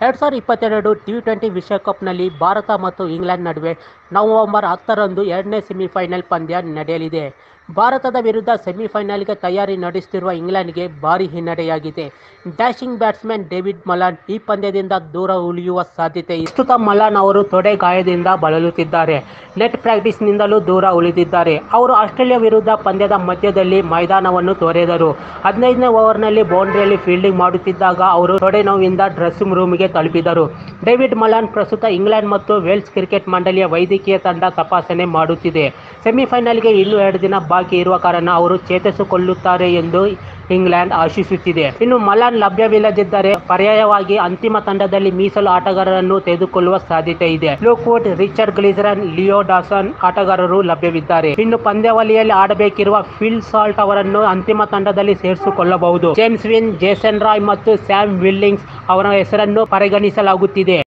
ಎರಡು ಸಾವಿರದ ಇಪ್ಪತ್ತೆರಡು ಟಿ ಟ್ವೆಂಟಿ ವಿಶ್ವಕಪ್ನಲ್ಲಿ ಭಾರತ ಮತ್ತು ಇಂಗ್ಲೆಂಡ್ ನಡುವೆ ನವೆಂಬರ್ ಹತ್ತರಂದು ಎರಡನೇ ಸೆಮಿಫೈನಲ್ ಪಂದ್ಯ ನಡೆಯಲಿದೆ ಭಾರತದ ವಿರುದ್ಧ ಸೆಮಿಫೈನಲ್ಗೆ ತಯಾರಿ ನಡೆಸುತ್ತಿರುವ ಇಂಗ್ಲೆಂಡ್ಗೆ ಭಾರಿ ಹಿನ್ನಡೆಯಾಗಿದೆ ಡ್ಯಾಶಿಂಗ್ ಬ್ಯಾಟ್ಸ್ಮನ್ ಡೇವಿಡ್ ಮಲಾನ್ ಈ ಪಂದ್ಯದಿಂದ ದೂರ ಉಳಿಯುವ ಸಾಧ್ಯತೆ ಇದೆ. ಪ್ರಸ್ತುತ ಮಲಾನ್ ಅವರು ತೊಡೆ ಗಾಯದಿಂದ ಬಳಲುತ್ತಿದ್ದಾರೆ ನೆಟ್ ಪ್ರಾಕ್ಟೀಸ್ನಿಂದಲೂ ದೂರ ಉಳಿದಿದ್ದಾರೆ ಅವರು ಆಸ್ಟ್ರೇಲಿಯಾ ವಿರುದ್ಧ ಪಂದ್ಯದ ಮಧ್ಯದಲ್ಲಿ ಮೈದಾನವನ್ನು ತೊರೆದರು ಹದಿನೈದನೇ ಓವರ್ನಲ್ಲಿ ಬೌಂಡ್ರಿಯಲ್ಲಿ ಫೀಲ್ಡಿಂಗ್ ಮಾಡುತ್ತಿದ್ದಾಗ ಅವರು ತೊಡೆ ನೋವಿಂದ ಡ್ರೆಸ್ಸಿಂಗ್ ರೂಮ್ಗೆ ತಲುಪಿದರು ಡೇವಿಡ್ ಮಲಾನ್ ಪ್ರಸ್ತುತ ಇಂಗ್ಲೆಂಡ್ ಮತ್ತು ವೇಲ್ಸ್ ಕ್ರಿಕೆಟ್ ಮಂಡಳಿಯ ವೈದ್ಯಕೀಯ ತಂಡ ತಪಾಸಣೆ ಮಾಡುತ್ತಿದೆ ಸೆಮಿಫೈನಲ್ಗೆ ಇನ್ನೂ ಎರಡು ದಿನ ಬಾಕಿ ಇರುವ ಕಾರಣ ಅವರು ಚೇತರಿಸಿಕೊಳ್ಳುತ್ತಾರೆ ಎಂದು ಇಂಗ್ಲೆಂಡ್ ಆಶಿಸುತ್ತಿದೆ ಇನ್ನು ಮಲಾನ್ ಲಭ್ಯವಿಲ್ಲದಿದ್ದರೆ ಪರ್ಯಾಯವಾಗಿ ಅಂತಿಮ ತಂಡದಲ್ಲಿ ಮೀಸಲು ಆಟಗಾರರನ್ನು ತೆಗೆದುಕೊಳ್ಳುವ ಸಾಧ್ಯತೆ ಇದೆ ಲೂಕ್ವುಡ್ ರಿಚರ್ಡ್ ಗ್ಲಿಸರನ್ ಲಿಯೋ ಡಾಸನ್ ಆಟಗಾರರು ಲಭ್ಯವಿದ್ದಾರೆ ಇನ್ನು ಪಂದ್ಯಾವಳಿಯಲ್ಲಿ ಆಡಬೇಕಿರುವ ಫಿಲ್ ಸಾಲ್ಟ್ ಅವರನ್ನು ಅಂತಿಮ ತಂಡದಲ್ಲಿ ಸೇರಿಸಿಕೊಳ್ಳಬಹುದು ಜೇಮ್ಸ್ ವಿನ್ ಜೇಸನ್ ರಾಯ್ ಮತ್ತು ಸ್ಯಾಮ್ ವಿಲ್ಲಿಂಗ್ಸ್ ಅವರ ಹೆಸರನ್ನು ಪರಿಗಣಿಸಲಾಗುತ್ತಿದೆ